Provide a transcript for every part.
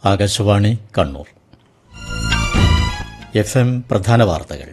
Akashvani Kannur F M പ്രധാന വാർത്തകൾ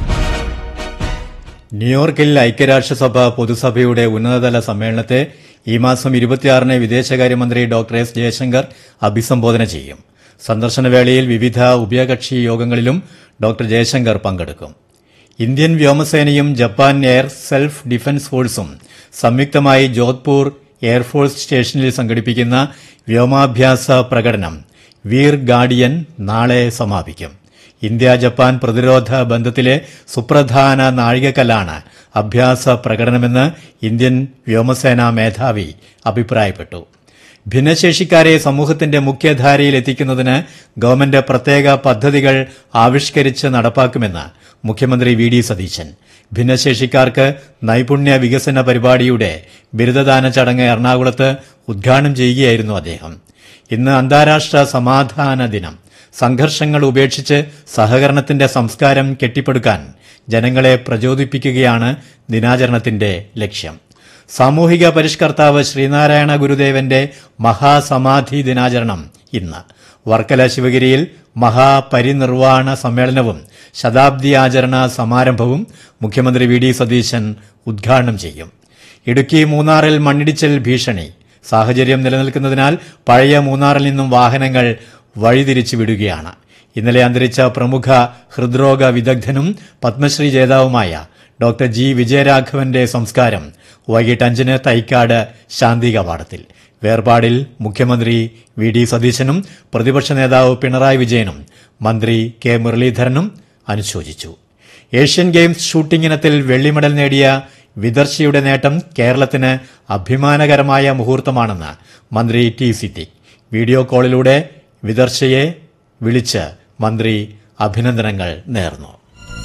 ന്യൂയോർക്കിൽ ഐക്യരാഷ്ട്രസഭ പൊതുസഭയുടെ ഉന്നതതല സമ്മേളനത്തെ ഈ മാസം ഇരുപത്തിയാറിന് വിദേശകാര്യമന്ത്രി ഡോക്ടർ എസ് ജയശങ്കർ അഭിസംബോധന ചെയ്യും സന്ദർശനവേളയിൽ വിവിധ ഉഭയകക്ഷി യോഗങ്ങളിലും ഡോക്ടർ ജയശങ്കർ പങ്കെടുക്കും ഇന്ത്യൻ വ്യോമസേനയും ജപ്പാൻ എയർ സെൽഫ് ഡിഫൻസ് ഫോഴ്സും സംയുക്തമായി ജോധ്പൂർ എയർഫോഴ്സ് സ്റ്റേഷനിൽ സംഘടിപ്പിക്കുന്ന വ്യോമാഭ്യാസ പ്രകടനം വീർ ഗാർഡിയൻ നാളെ സമാപിക്കും ഇന്ത്യ ജപ്പാൻ പ്രതിരോധ ബന്ധത്തിലെ സുപ്രധാന നാഴികക്കല്ലാണ് അഭ്യാസ പ്രകടനമെന്ന് ഇന്ത്യൻ വ്യോമസേനാ മേധാവി അഭിപ്രായപ്പെട്ടു ഭിന്നശേഷിക്കാരെ സമൂഹത്തിന്റെ മുഖ്യധാരയിൽ എത്തിക്കുന്നതിന് ഗവൺമെന്റ് പ്രത്യേക പദ്ധതികൾ ആവിഷ്കരിച്ച് നടപ്പാക്കുമെന്ന് മുഖ്യമന്ത്രി വി ഡി സതീശൻ ഭിന്നശേഷിക്കാർക്ക് നൈപുണ്യ വികസന പരിപാടിയുടെ ബിരുദദാന ചടങ്ങ് എറണാകുളത്ത് ഉദ്ഘാടനം ചെയ്യുകയായിരുന്നു അദ്ദേഹം ഇന്ന് അന്താരാഷ്ട്ര സമാധാന ദിനം സംഘർഷങ്ങൾ ഉപേക്ഷിച്ച് സഹകരണത്തിന്റെ സംസ്കാരം കെട്ടിപ്പടുക്കാൻ ജനങ്ങളെ പ്രചോദിപ്പിക്കുകയാണ് ദിനാചരണത്തിന്റെ ലക്ഷ്യം സാമൂഹിക പരിഷ്കർത്താവ് ശ്രീനാരായണ ഗുരുദേവന്റെ മഹാസമാധി ദിനാചരണം ഇന്ന് വർക്കല ശിവഗിരിയിൽ മഹാപരിനിർവാണ സമ്മേളനവും ശതാബ്ദി ആചരണ സമാരംഭവും മുഖ്യമന്ത്രി വി ഡി സതീശൻ ഉദ്ഘാടനം ചെയ്യും ഇടുക്കി മൂന്നാറിൽ മണ്ണിടിച്ചൽ ഭീഷണി സാഹചര്യം നിലനിൽക്കുന്നതിനാൽ പഴയ മൂന്നാറിൽ നിന്നും വാഹനങ്ങൾ വഴിതിരിച്ചു വിടുകയാണ് ഇന്നലെ അന്തരിച്ച പ്രമുഖ ഹൃദ്രോഗ വിദഗ്ധനും പത്മശ്രീ ജേതാവുമായ ഡോക്ടർ ജി വിജയരാഘവന്റെ സംസ്കാരം വൈകിട്ട് അഞ്ചിന് തൈക്കാട് ശാന്തി കവാടത്തിൽ വേർപാടിൽ മുഖ്യമന്ത്രി വി ഡി സതീശനും പ്രതിപക്ഷ നേതാവ് പിണറായി വിജയനും മന്ത്രി കെ മുരളീധരനും അനുശോചിച്ചു ഏഷ്യൻ ഗെയിംസ് ഷൂട്ടിംഗ് ഇനത്തിൽ വെള്ളിമെഡൽ നേടിയ വിദർശിയുടെ നേട്ടം കേരളത്തിന് അഭിമാനകരമായ മുഹൂർത്തമാണെന്ന് മന്ത്രി ടി സിദ്ദിഖ് വീഡിയോ കോളിലൂടെ വിദർശയെ വിളിച്ച് മന്ത്രി അഭിനന്ദനങ്ങൾ നേർന്നു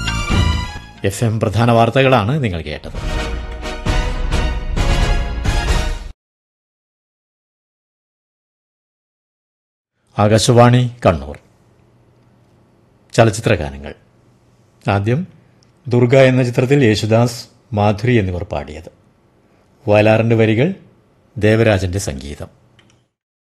എഫ് എം പ്രധാന വാർത്തകളാണ് നിങ്ങൾ കേട്ടത് ആകാശവാണി കണ്ണൂർ ചലച്ചിത്ര ഗാനങ്ങൾ ആദ്യം ദുർഗ എന്ന ചിത്രത്തിൽ യേശുദാസ് മാധുരി എന്നിവർ പാടിയത് വയലാറിന്റെ വരികൾ ദേവരാജന്റെ സംഗീതം